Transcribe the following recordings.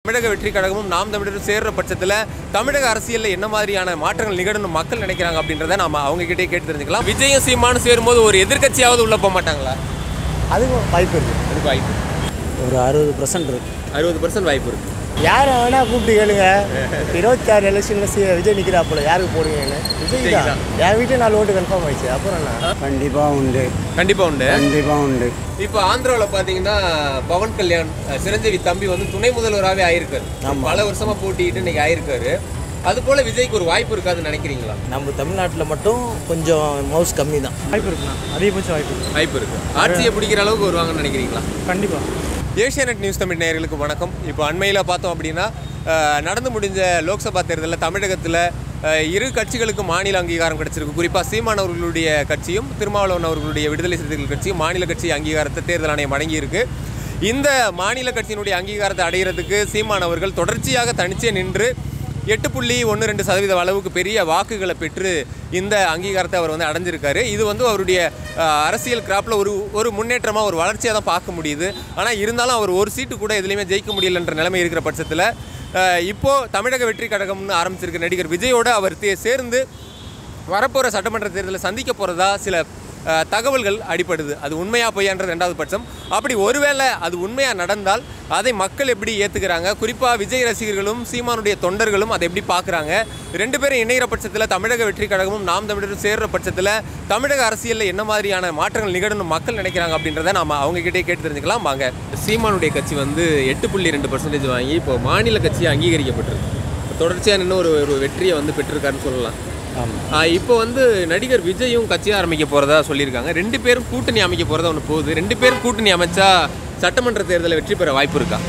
தமிழக வெற்றி கழகமும் நாம் தமிழரும் சேர்ற பட்சத்தில் தமிழக அரசியலில் என்ன மாதிரியான மாற்றங்கள் நிகழும்னு மக்கள் நினைக்கிறாங்க அப்படின்றத நாம அவங்க கிட்டே கேட்டு தெரிஞ்சுக்கலாம் விஜயும் சீமானும் சேரும்போது ஒரு எதிர்க்கட்சியாவது உள்ள போக மாட்டாங்களா அதுக்கும் வாய்ப்பு இருக்குது அது வாய்ப்பு ஒரு அறுபது பர்சன்ட் இருக்கு அறுபது பர்சன்ட் வாய்ப்பு இருக்கு யாரை வேணா கூப்பிட்டு கேளுங்க இருபத்தி ஆறு எலெக்ஷனில் விஜய் நிற்கிறாப்புல யாருக்கு போடுவீங்கன்னு விஜய் தான் என் வீட்டில் நாலு ஓட்டு கன்ஃபார்ம் ஆயிடுச்சு அப்புறம் என்ன கண்டிப்பாக உண்டு கண்டிப்பா உண்டு கண்டிப்பாக உண்டு இப்போ ஆந்திராவில் பார்த்தீங்கன்னா பவன் கல்யாண் அஹ், சிரஞ்சீவி தம்பி வந்து துணை முதல்வராகவே ஆயிருக்காரு பல வருஷமா போட்டிட்டு இன்னைக்கு ஆயிருக்காரு அது போல விஜய்க்கு ஒரு வாய்ப்பு இருக்காதுன்னு நினைக்கிறீங்களா நம்ம தமிழ்நாட்டில் மட்டும் கொஞ்சம் மவுஸ் கம்மி தான் வாய்ப்பு இருக்குண்ணா அதிகபட்சம் வாய்ப்பு இருக்கு வாய்ப்பு இருக்கு ஆட்சியை பிடிக்கிற அளவுக்கு வருவாங்கன்னு நினைக்கிறீங்களா கண்டிப்பாக ஏஷியானெட் நியூஸ் தமிழ் நேயர்களுக்கு வணக்கம் இப்போ அண்மையில் பார்த்தோம் அப்படின்னா அஹ், நடந்து முடிஞ்ச லோக்சபா தேர்தலில் தமிழகத்தில் அஹ், இரு கட்சிகளுக்கு மாநில அங்கீகாரம் கிடைச்சிருக்கு குறிப்பாக சீமான் அவர்களுடைய கட்சியும் திருமாவளவன் அவர்களுடைய விடுதலை சிறுத்தைகள் கட்சியும் மாநில கட்சி அங்கீகாரத்தை தேர்தல் ஆணையம் வழங்கியிருக்கு இந்த மாநில கட்சியினுடைய அங்கீகாரத்தை அடையிறதுக்கு சீமான் அவர்கள் தொடர்ச்சியாக தனிச்சே நின்று எட்டு புள்ளி ஒன்று ரெண்டு சதவீத அளவுக்கு பெரிய வாக்குகளை பெற்று இந்த அங்கீகாரத்தை அவர் வந்து அடைஞ்சிருக்காரு இது வந்து அவருடைய அஹ், அரசியல் கிராப்பில் ஒரு ஒரு முன்னேற்றமாக ஒரு வளர்ச்சியாக தான் பார்க்க முடியுது ஆனால் இருந்தாலும் அவர் ஒரு சீட்டு கூட எதுலேயுமே ஜெயிக்க முடியலன்ற நிலைமை இருக்கிற பட்சத்தில் அஹ், இப்போ தமிழக வெற்றி கழகம்னு ஆரம்பிச்சிருக்க நடிகர் விஜயோட அவர் தே- சேர்ந்து வரப்போகிற சட்டமன்ற தேர்தலில் சந்திக்க போகிறதா சில அஹ், தகவல்கள் அடிப்படுது அது உண்மையா பொய்யான்றது ரெண்டாவது பட்சம் அப்படி ஒருவேளை அது உண்மையாக நடந்தால் அதை மக்கள் எப்படி ஏற்றுக்கிறாங்க குறிப்பாக விஜய் ரசிகர்களும் சீமானுடைய தொண்டர்களும் அதை எப்படி பார்க்குறாங்க ரெண்டு பேரும் இணைகிற பட்சத்தில் தமிழக வெற்றி கழகமும் நாம் தமிழரும் சேர்ற பட்சத்தில் தமிழக அரசியலில் என்ன மாதிரியான மாற்றங்கள் நிகழும்னு மக்கள் நினைக்கிறாங்க அப்படின்றத நாம அவங்க கிட்டே கேட்டு தெரிஞ்சுக்கலாம் வாங்க சீமானுடைய கட்சி வந்து எட்டு புள்ளி ரெண்டு பர்சன்டேஜ் வாங்கி இப்போ மாநில கட்சி அங்கீகரிக்கப்பட்டிருக்கு தொடர்ச்சியாக நின்று ஒரு ஒரு வெற்றியை வந்து பெற்றிருக்காருன்னு சொல்லலாம் ஆஹ் இப்போ வந்து நடிகர் விஜயும் கட்சி ஆரம்பிக்க போறதா சொல்லியிருக்காங்க ரெண்டு பேரும் கூட்டணி அமைக்க போறதா ஒன்று போகுது ரெண்டு பேரும் கூட்டணி அமைச்சா சட்டமன்ற தேர்தலில் வெற்றி பெற வாய்ப்பு இருக்கா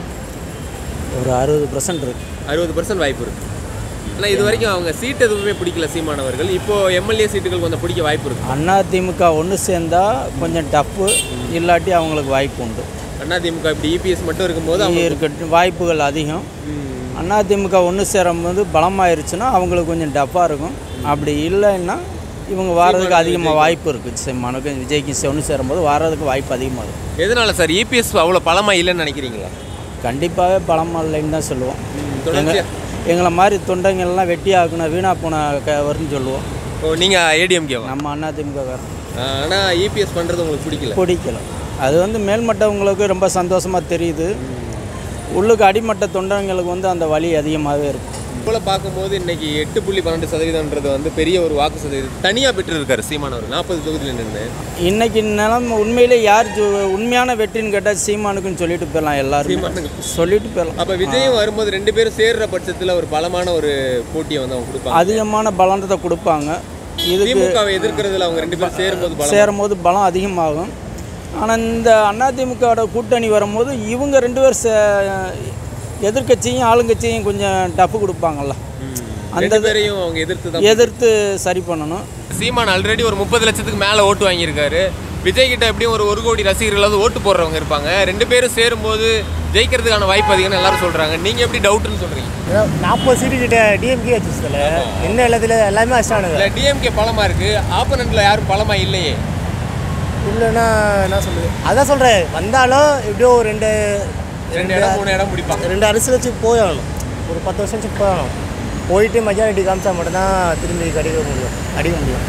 ஒரு அறுபது பர்சன்ட் இருக்கு அறுபது பர்சன்ட் வாய்ப்பு இருக்கு ஆனால் இது வரைக்கும் அவங்க சீட் எதுவுமே பிடிக்கல சீமானவர்கள் இப்போ எம்எல்ஏ சீட்டுகள் கொஞ்சம் பிடிக்க வாய்ப்பு இருக்கு அண்ணா திமுக ஒன்று சேர்ந்தா கொஞ்சம் டஃப்பு இல்லாட்டி அவங்களுக்கு வாய்ப்பு உண்டு அதிமுக இப்படி இபிஎஸ் மட்டும் இருக்கும்போது அவங்க இருக்கட்டும் வாய்ப்புகள் அதிகம் அண்ணா திமுக ஒன்று சேரும்போது பலமாயிருச்சுன்னா அவங்களுக்கு கொஞ்சம் டஃப்பாக இருக்கும் அப்படி இல்லைன்னா இவங்க வாரதுக்கு அதிகமாக வாய்ப்பு இருக்குது சீமானுக்கு விஜய்க்கு ஒன்று சேரும்போது வாரதுக்கு வாய்ப்பு அதிகமாக இருக்கும் எதனால சார் இபிஎஸ் அவ்வளோ பலமா இல்லைன்னு நினைக்கிறீங்களா கண்டிப்பாகவே பலமாக இல்லைன்னு தான் சொல்லுவோம் தொடர்ச்சியா எங்களை மாதிரி தொண்டைங்கள்லாம் வெட்டி ஆக்கணும் வீணாக போன க வரும்னு சொல்லுவோம் ஓ நீங்கள் ஏடிஎம்கேவா நம்ம அண்ணா திமுககாரன் ஆனால் இபிஎஸ் பண்ணுறது உங்களுக்கு பிடிக்கல பிடிக்கல அது வந்து மேல்மட்டவங்களுக்கு ரொம்ப சந்தோஷமாக தெரியுது உள்ளுக்கு அடிமட்ட தொண்டங்களுக்கு வந்து அந்த வலி அதிகமாகவே இருக்கும் போல பார்க்கும்போது இன்னைக்கு எட்டு புள்ளி பன்னெண்டு சதவீதம்ன்றது வந்து பெரிய ஒரு வாக்கு சதவீதம் தனியாக பெற்றிருக்காரு சீமானவர் நாற்பது தொகுதியில் நின்று இன்னைக்கு நிலம் உண்மையிலே யார் ஜு- உண்மையான வெற்றின்னு கேட்டால் சீமானுக்குன்னு சொல்லிட்டு போயிடலாம் எல்லாரும் சீமானுக்கு. சொல்லிட்டு போயிடலாம் அப்ப விஜயும் வரும்போது ரெண்டு பேரும் சேர்ற பட்சத்துல ஒரு பலமான ஒரு போட்டியை வந்து அவங்க கொடுப்பாங்க அதிகமான பலத்தை கொடுப்பாங்க இதுக்கு திமுகவை எதிர்க்கிறதுல அவங்க ரெண்டு பேரும் சேரும்போது பலம் சேரும்போது பலம் அதிகமாகும் ஆனால் இந்த அதிமுகவோட கூட்டணி வரும்போது இவங்க ரெண்டு பேர் சே- எதிர்க்கட்சியும் ஆளுங்கட்சியும் கொஞ்சம் டஃப் கொடுப்பாங்கல்ல ரெண்டு அந்த பேரையும் அவங்க எதிர்த்து தான் எதிர்த்து சரி பண்ணணும் சீமான் ஆல்ரெடி ஒரு முப்பது லட்சத்துக்கு மேல ஓட்டு வாங்கியிருக்காரு விஜய் கிட்ட எப்படியும் ஒரு ஒரு கோடி ரசிகர்களாவது ஓட்டு போடுறவங்க இருப்பாங்க ரெண்டு பேரும் சேரும்போது ஜெயிக்கிறதுக்கான வாய்ப்பு அதிகம்னு எல்லாரும் சொல்றாங்க நீங்க எப்படி டவுட்னு சொல்றீங்க நாற்பது சீட்டு கிட்ட டிஎம்கே வச்சுல என்ன எல்லாத்துல எல்லாமே அடிச்சானுங்க இல்ல டிஎம்கே பலமா இருக்கு ஆப்போனண்ட்ல யாரும் பலமா இல்லையே இல்லைன்னா என்ன சொல்லுது அதான் சொல்கிறேன் வந்தாலும் எப்படியோ ஒரு ரெண்டு ரெண்டு இடம் மூணு இடம் பிடிப்பாங்க ரெண்டு அரசியல் வச்சு போயாகணும் ஒரு பத்து வருஷம் வச்சு போயாகணும் போயிட்டு மெஜாரிட்டி காமிச்சா மட்டும்தான் திரும்பி கடிக்க முடியும் அடிக்க முடியும்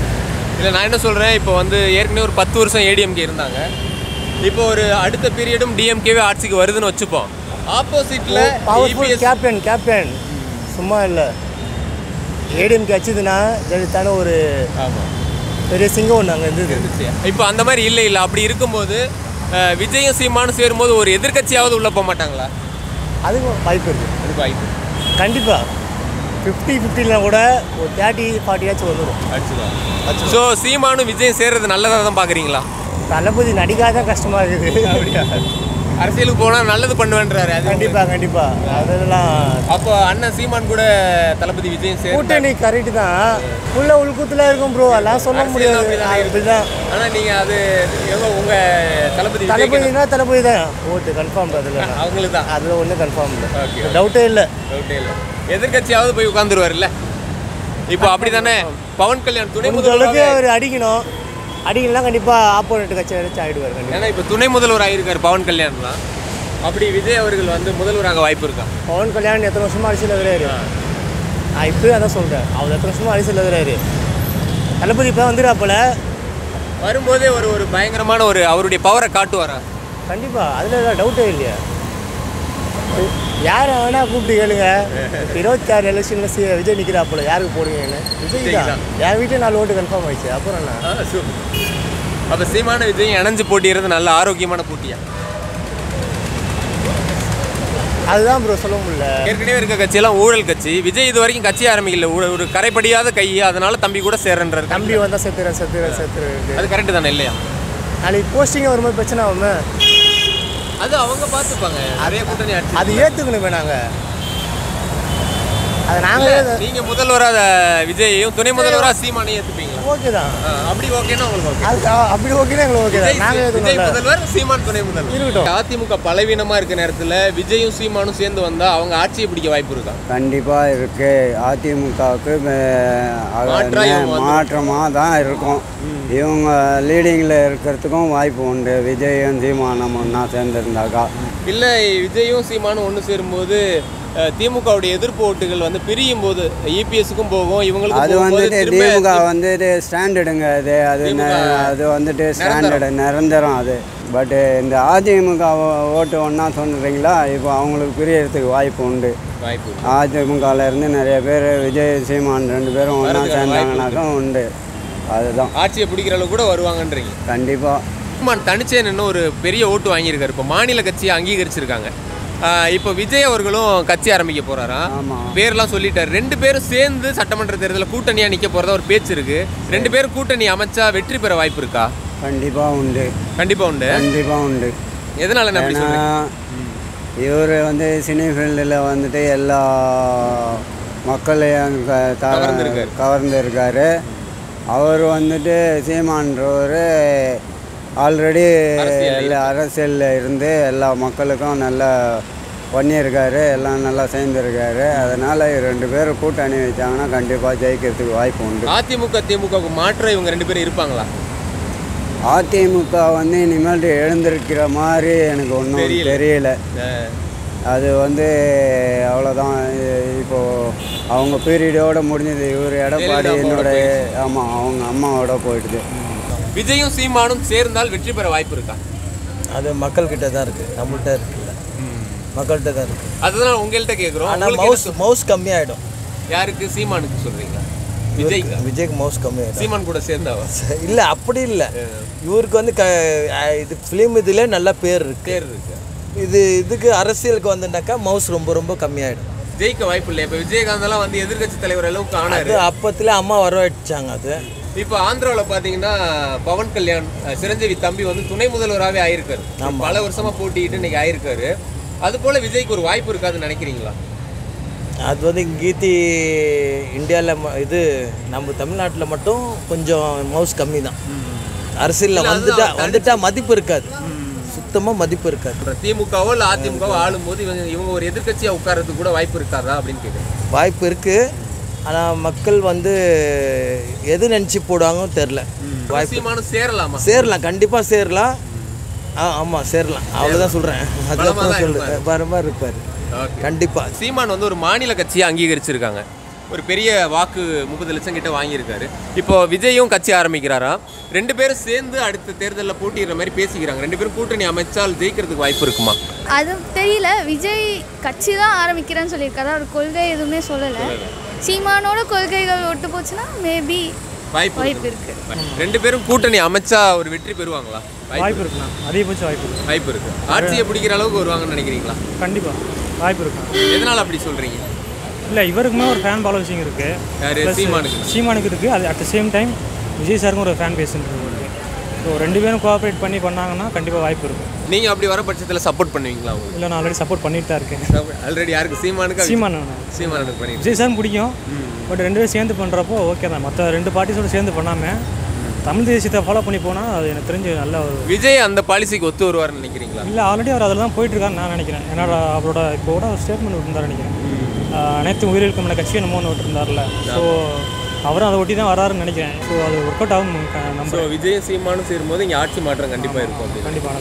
இல்லை நான் என்ன சொல்கிறேன் இப்போ வந்து ஏற்கனவே ஒரு பத்து வருஷம் ஏடிஎம்கே இருந்தாங்க இப்போ ஒரு அடுத்த பீரியடும் டிஎம்கேவே ஆட்சிக்கு வருதுன்னு வச்சுப்போம் ஆப்போசிட்டில் பவர்ஃபுல் கேப்டன் கேப்டன் சும்மா இல்லை ஏடிஎம்கே வச்சுதுன்னா ஜெயித்தான ஒரு ஆமாம் பெரிய சிங்கம் ஒன்று அங்கே இருந்தது இப்போ அந்த மாதிரி இல்லை இல்லை அப்படி இருக்கும்போது அஹ், விஜயும் சீமானும் சேரும்போது ஒரு எதிர்க்கட்சியாவது உள்ளே போக மாட்டாங்களா அதுக்கும் வாய்ப்பு இருக்குது அது வாய்ப்பு கண்டிப்பாக ஃபிஃப்டி ஃபிஃப்டிலாம் கூட ஒரு தேர்ட்டி ஃபார்ட்டியாச்சும் வந்துடும் அடிச்சுக்கலாம் ஸோ சீமானும் விஜயும் சேர்றது நல்லதாக தான் பார்க்குறீங்களா தளபதி நடிக்காத கஷ்டமாக இருக்குது அப்படியா அரசியலுக்கு போனால் நல்லது பண்ணுவேன்றாரு அது கண்டிப்பாக கண்டிப்பாக அதெல்லாம் அப்போ அண்ணன் சீமான் கூட தளபதி விஜயும் சேர் கூட்டணி கரெக்டு தான் உள்ள உள்குத்துல இருக்கும் ப்ரோ எல்லாம் சொல்ல அரசியல் முடியாது அப்படிதானே இருக்கு. அப்படிதான் ஆனால் நீங்கள் அது எவ்வளோ உங்கள் தளபதி விஜய்க்கு தளபதினா தளபதி தான் ஓட்டு கன்ஃபார்ம் அதில் அவங்களுக்கு தான் அதில் ஒன்றும் கன்ஃபார்ம் இல்லை Okay. டவுட்டே இல்லை டவுட்டே இல்லை எதிர்கட்சியாவது போய் உட்காந்துருவார்ல இப்போ அப்படிதானே பவன் கல்யாண் துணை முடிஞ்ச அளவுக்கு முதல்வர் அவர் அடிக்கணும் அடிக்கலாம் கண்டிப்பாக ஆப்போனண்ட் கட்சி வச்சு ஆகிடுவார் கண்டிப்பாக ஏன்னா இப்போ துணை முதல்வர் ஆகியிருக்காரு பவன் கல்யாண்லாம் அப்படி விஜய் அவர்கள் வந்து முதல்வராக வாய்ப்பு இருக்கா பவன் கல்யாண் எத்தனை வருஷமா அரசியல் இருக்கிறாரு நான் இப்போயும் அதான் சொல்கிறேன் அவர் எத்தனை வருஷமா அரசியல் இருக்கிறாரு தளபதி இப்போ வந்துடாப்புல வரும்போதே ஒரு ஒரு பயங்கரமான ஒரு அவருடைய பவரை காட்டுவாரா கண்டிப்பாக அதில் டவுட்டே இல்லையா யாரை வேணா கூப்பிட்டு கேளுங்க இப்போ இருபத்தாறு எலெக்ஷனில் சி விஜய் நிற்கிறாப்புல யாருக்கு போடுவீங்கன்னு விஜய் விஜய்க்கு தான் என் வீட்டில் நாலு ஓட்டு கன்ஃபார்ம் ஆயிடுச்சு அப்புறம் என்ன அப்போ சீமான விஜய் இணைஞ்சு போட்டியிறது நல்ல ஆரோக்கியமான போட்டியா அதுதான் ப்ரோ சொல்ல முடியல ஏற்கனவே இருக்க கட்சியெல்லாம் ஊழல் கட்சி விஜய் இது வரைக்கும் கட்சி ஆரம்பிக்கல ஒரு- ஒரு கரைப்படியாத கை அதனால தம்பி கூட சேர்றன்றாரு தம்பி வந்தால் செத்துறேன் செத்துறேன் செத்துறேன் அது கரெக்டு தானே இல்லையா நாளைக்கு போஸ்டிங்கே வரும்போது பிரச்சனை ஆகுமே அது அவங்க பார்த்துப்பாங்க நிறைய கூட்டணி ஆட்சி அது ஏற்றுக்கணுமே நாங்கள் அது நாங்களே நீங்க முதல்வராக விஜயையும் துணை முதல்வராக சீமானையும் ஏற்றுப்பீங்களா ஓகே தான் அப்படி ஓகேன்னா உங்களுக்கு ஓகே அது அ- அப்படி ஓகேனா எங்களுக்கு ஓகே தான் நாங்கள் விஜய் ஏற்றுக்கணும் முதல்வர் சீமான் துணை முதல்வர் இருக்கட்டும். அதிமுக பலவீனமா இருக்க நேரத்துல விஜயும் சீமானும் சேர்ந்து வந்தா அவங்க ஆட்சியை பிடிக்க வாய்ப்பு இருக்கா கண்டிப்பாக இருக்கு அதிமுகவுக்கு மாற்றா இவங்க வந்து- மாற்றமாக தான் இருக்கும் இவங்க லீடிங்கில் இருக்கிறதுக்கும் வாய்ப்பு உண்டு விஜயும் சீமானம் ஒன்றா சேர்ந்துருந்தாக்கா இல்ல விஜயும் சீமானும் ஒன்று சேரும்போது அஹ், திமுகவுடைய எதிர்ப்பு ஓட்டுகள் வந்து பிரியும் போது இபிஎஸ்க்கும் போகும் இவங்களுக்கு அது போகும்போது வந்துட்டு திரும்ப திமுக வந்துட்டு ஸ்டாண்டர்டுங்க அது அது ந- திமுக அது வந்துட்டு ஸ்டாண்டர்டு நிரந்தரம் அது பட்டு இந்த அதிமுக ஓ- ஓட்டு ஒன்றா சொல்கிறீங்களா இப்போ அவங்களுக்கு பிரியறதுக்கு வாய்ப்பு உண்டு வாய்ப்பு இருக்கு. அதிமுகவில் இருந்து நிறைய பேர் விஜய் சீமான் ரெண்டு பேரும் ஒன்றா வரதுக்கான வாய்ப்பு சேர்ந்தாங்கனாக்கா உண்டு அதுதான் ஆட்சியை பிடிக்கிற அளவுக்கு கூட வருவாங்கன்றீங்க கண்டிப்பாக சீமான் தனிச்சே நின்று ஒரு பெரிய ஓட்டு வாங்கியிருக்காரு இப்போ மாநில கட்சியை அங்கீகரிச்சிருக்காங்க ஆஹ், இப்போ விஜய் அவர்களும் கட்சி ஆரம்பிக்க போறாராம் ஆமாம் பேர்லாம் சொல்லிட்டாரு ரெண்டு பேரும் சேர்ந்து சட்டமன்ற தேர்தலில் கூட்டணியா நிக்க போறதா ஒரு பேச்சு இருக்கு ரெண்டு பேரும் கூட்டணி அமைச்சா வெற்றி பெற வாய்ப்பு இருக்கா கண்டிப்பாக உண்டு கண்டிப்பா உண்டு கண்டிப்பாக உண்டு எதனால என்ன அப்படி ஏன்னா சொல்றீங்க இவர் வந்து சினி ஃபீல்டில் வந்துட்டு எல்லா மக்களையும் க- த- கவர்ந்திருக்காரு. கவர்ந்திருக்காரு அவர் வந்துட்டு சீமான்றவர் ஆல்ரெடி அரசியல்ல அரசியலில் இருந்து எல்லா மக்களுக்கும் நல்லா பண்ணியிருக்காரு எல்லாம் நல்லா சேர்ந்துருக்காரு அதனால் ரெண்டு பேரும் கூட்டணி வச்சாங்கன்னா கண்டிப்பாக ஜெயிக்கிறதுக்கு வாய்ப்பு உண்டு அதிமுக திமுகவுக்கு மாற்றம் இவங்க ரெண்டு பேரும் இருப்பாங்களா அதிமுக வந்து இனிமேல் எழுந்திருக்கிற மாதிரி எனக்கு ஒன்றும் தெரியல. தெரியல அஹ், அது வந்து அவ்வளோதான் இப்போ அவங்க பீரியடோட முடிஞ்சது இவர் எடப்பாடி ஜெயலலிதா அம்மாவோட என்னோட ஆமாம் அவங்க அம்மாவோட போயிடுது விஜயும் சீமானும் சேர்ந்தால் வெற்றி பெற வாய்ப்பு இருக்கா அது மக்கள்கிட்ட தான் இருக்குது நம்மள்ட்ட இருக்குல்ல மக்கள்கிட்ட தான் இருக்குது அதுதான் உங்கள்கிட்ட கேட்குறோம் ஆனால் மவுஸ் மவுஸ் கம்மியாயிடும் யாருக்கு சீமானுக்கு சொல்றீங்களா விஜய்க்கு விஜய்க்கு மவுஸ் கம்மியாயிடும் சீமான் கூட சேர்ந்தாவா இல்லை அப்படி இல்லை இவருக்கு வந்து க அஹ் இது ஃபிலிம் இதில் நல்ல பேர் இருக்கு பேர் இருக்கு இது இதுக்கு அரசியலுக்கு வந்துட்டாக்கா மவுஸ் ரொம்ப ரொம்ப கம்மியாயிடும் ஜெயிக்க வாய்ப்பு இல்லை இப்போ விஜயகாந்த் எல்லாம் வந்து எதிர்க்கட்சி தலைவர் அளவுக்கு ஆனாரு அது அப்பத்துல அம்மா வரவழைச்சாங்க அது இப்போ ஆந்திராவில் பார்த்தீங்கன்னா பவன் கல்யாண் அஹ், சிரஞ்சீவி தம்பி வந்து துணை முதல்வராகவே ஆயிருக்காரு பல வருஷமா போட்டிட்டு இன்னைக்கு ஆயிருக்காரு அது போல விஜய்க்கு ஒரு வாய்ப்பு இருக்காதுன்னு நினைக்கிறீங்களா அது வந்து கீதி இந்தியாவில் இது நம்ம தமிழ்நாட்டில் மட்டும் கொஞ்சம் மவுஸ் கம்மி தான் அரசியலில் வந்துட்டா வந்துட்டா மதிப்பு இருக்காது சுத்தமாக மதிப்பு இருக்காது அப்புறம் திமுகவோ இல்லை அதிமுகவோ ஆளும்போது இவங்க இவங்க ஒரு எதிர்க்கட்சியா உட்கார்றதுக்கு கூட வாய்ப்பு இருக்காதா அப்படின்னு கேட்குறேன் வாய்ப்பு இருக்குது ஆனால் மக்கள் வந்து எது நினச்சி போடுவாங்கன்னு தெரில வாய்ப்பு சீமானும் சேரலாமா சேரலாம் கண்டிப்பாக சேரலாம் ஆ ஆமாம் சேரலாம் அவ்வளோதான் சொல்கிறேன் பலமா அதுக்கப்புறம் தான் சொல்கிறேன் வர மாதிரி இருப்பார் ஓகே கண்டிப்பாக சீமான் வந்து ஒரு மாநில கட்சியை அங்கீகரிச்சிருக்காங்க ஒரு பெரிய வாக்கு முப்பது லட்சம் கிட்ட வாங்கியிருக்காரு இப்போ விஜயும் கட்சி ஆரம்பிக்கிறாராம் ரெண்டு பேரும் சேர்ந்து அடுத்த தேர்தலில் போட்டிடுற மாதிரி பேசிக்கிறாங்க ரெண்டு பேரும் கூட்டணி அமைச்சால் ஜெயிக்கிறதுக்கு வாய்ப்பு இருக்குமா அது தெரியல விஜய் கட்சி தான் ஆரம்பிக்கிறேன்னு சொல்லியிருக்காரு அவர் கொள்கை எதுவுமே சொல்லலை சீமானோட கொள்கைகள் ஒட்டு போச்சுன்னா மேபி வாய்ப்பு வாய்ப்பு இருக்கு. இருக்கு ரெண்டு பேரும் கூட்டணி அமைச்சா ஒரு வெற்றி பெறுவாங்களா வாய்ப்பு இருக்கலாம் அதிகபட்ச வாய்ப்பு இருக்கு வாய்ப்பு இருக்கு ஆட்சியை பிடிக்கிற அளவுக்கு வருவாங்கன்னு நினைக்கிறீங்களா கண்டிப்பாக வாய்ப்பு இருக்கும் எதனால அப்படி சொல்றீங்க இல்லை இவருக்குமே ஒரு ஃபேன் ஃபாலோவிங் இருக்குது யாரு சீமானுக்கு சீமானுக்கு இருக்குது அது at the same time Vijay சாருக்கும் ஒரு ஃபேன் பேஸ் இருக்குது ஸோ ரெண்டு பேரும் கோஆப்ரேட் பண்ணி பண்ணாங்கன்னா கண்டிப்பாக வாய்ப்பு இருக்கும் நீங்க அப்படி வர பட்சத்தில் சப்போர்ட் பண்ணுவீங்களா உங்களுக்கு இல்லை நான் ஆல்ரெடி சப்போர்ட் பண்ணிட்டு தான் இருக்கேன் ஆல்ரெடி யாருக்கு சீமானுக்கு சீமான் சீமானுக்கு பண்ணி விஜய் சாரும் பிடிக்கும் பட் ரெண்டு பேரும் சேர்ந்து பண்ணுறப்போ ஓகே தான் மற்ற ரெண்டு பார்ட்டிஸோட சேர்ந்து பண்ணாமல் தமிழ் தேசியத்தை ஃபாலோ பண்ணி போனால் அது எனக்கு தெரிஞ்சு நல்ல ஒரு விஜய் அந்த பாலிசிக்கு ஒத்து வருவார்னு நினைக்கிறீங்களா இல்லை ஆல்ரெடி அவர் அதில் தான் போயிட்டுருக்காருன்னு நான் நினைக்கிறேன் ஏன்னா அவரோட இப்போ கூட ஒரு ஸ்டேட்மெண்ட் விட்டுருந்தார் நினைக்கிறேன் ஆஹ் அனைத்து உயிரிழக்கும் கட்சி என்னமோ ஒன்று விட்டுருந்தார்ல ஸோ அவரும் அதை ஒட்டி தான் வராருன்னு நினைக்கிறேன் ஸோ அது ஒர்க் அவுட் ஆகும் க- ஸோ நம்புறேன் விஜய் சீமானும் சேரும்போது இங்கே ஆட்சி மாற்றம் கண்டிப்பாக இருக்கும் அப்படின்னு கண்டிப்பாக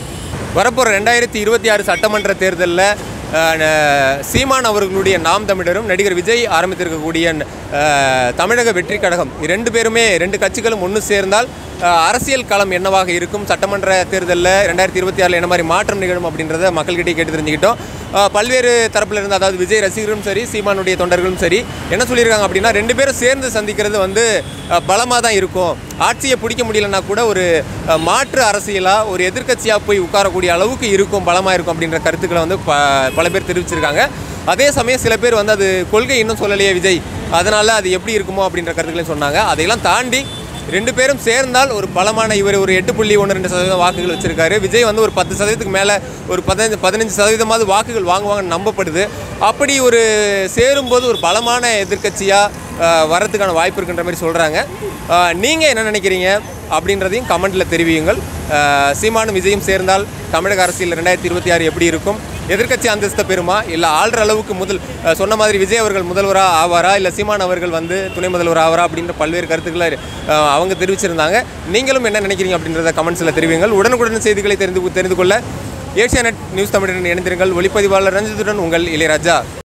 வரப்போகிற ரெண்டாயிரத்தி இருபத்தி ஆறு சட்டமன்ற தேர்தலில் சீமான் அவர்களுடைய நாம் தமிழரும் நடிகர் விஜய் ஆரம்பித்திருக்கக்கூடிய அஹ், தமிழக வெற்றி கழகம் இரண்டு பேருமே ரெண்டு கட்சிகளும் ஒன்று சேர்ந்தால் அஹ், அரசியல் களம் என்னவாக இருக்கும் சட்டமன்ற தேர்தலில் ரெண்டாயிரத்தி இருபத்தி ஆறில் என்ன மாதிரி மாற்றம் நிகழும் அப்படின்றத மக்கள்கிட்டே கேட்டு தெரிஞ்சுக்கிட்டோம் அஹ், பல்வேறு தரப்புல இருந்து அதாவது விஜய் ரசிகரும் சரி சீமானுடைய தொண்டர்களும் சரி என்ன சொல்லியிருக்காங்க அப்படின்னா ரெண்டு பேரும் சேர்ந்து சந்திக்கிறது வந்து பலமாக தான் இருக்கும் ஆட்சியை பிடிக்க முடியலன்னா கூட ஒரு அஹ், மாற்று அரசியலாக ஒரு எதிர்க்கட்சியாக போய் உட்காரக்கூடிய அளவுக்கு இருக்கும் பலமாக இருக்கும் அப்படின்ற கருத்துக்களை வந்து ப பல பேர் தெரிவிச்சிருக்காங்க அதே சமயம் சில பேர் வந்து அது கொள்கை இன்னும் சொல்லலையே விஜய் அதனால் அது எப்படி இருக்குமோ அப்படின்ற கருத்துக்களையும் சொன்னாங்க அதையெல்லாம் தாண்டி ரெண்டு பேரும் சேர்ந்தால் ஒரு பலமான இவர் ஒரு எட்டு புள்ளி ஒன்று ரெண்டு சதவீதம் வாக்குகள் வச்சிருக்காரு விஜய் வந்து ஒரு பத்து சதவீதத்துக்கு மேலே ஒரு பதினஞ்சு பதினஞ்சு சதவீதமாவது வாக்குகள் வாங்குவாங்கன்னு நம்பப்படுது அப்படி ஒரு சேரும்போது ஒரு பலமான எதிர்க்கட்சியாக வரதுக்கான வாய்ப்பு இருக்குன்ற மாதிரி சொல்கிறாங்க நீங்கள் என்ன நினைக்கிறீங்க அப்படின்றதையும் கமெண்ட்டில் தெரிவியுங்கள் அஹ், சீமானும் விஜயும் சேர்ந்தால் தமிழக அரசியல் ரெண்டாயிரத்தி இருபத்தி ஆறு எப்படி இருக்கும் எதிர்க்கட்சி அந்தஸ்தை பெறுமா இல்லை ஆள்ற அளவுக்கு முதல் அஹ், சொன்ன மாதிரி விஜய் அவர்கள் முதல்வராக ஆவாரா இல்லை சீமான் அவர்கள் வந்து துணை முதல்வர் ஆவாரா அப்படின்ற பல்வேறு கருத்துக்களை அஹ், அவங்க தெரிவிச்சிருந்தாங்க நீங்களும் என்ன நினைக்கிறீங்க அப்படின்றத கமெண்ட்ஸில் தெரிவிங்கள் உடனுக்குடன் செய்திகளை தெரிந்து தெரிந்து கொள்ள ஏஷியா நெட் நியூஸ் தமிழுடன் இணைந்திருங்கள் ஒளிப்பதிவாளர் ரஞ்சித்துடன் உங்கள் இளையராஜா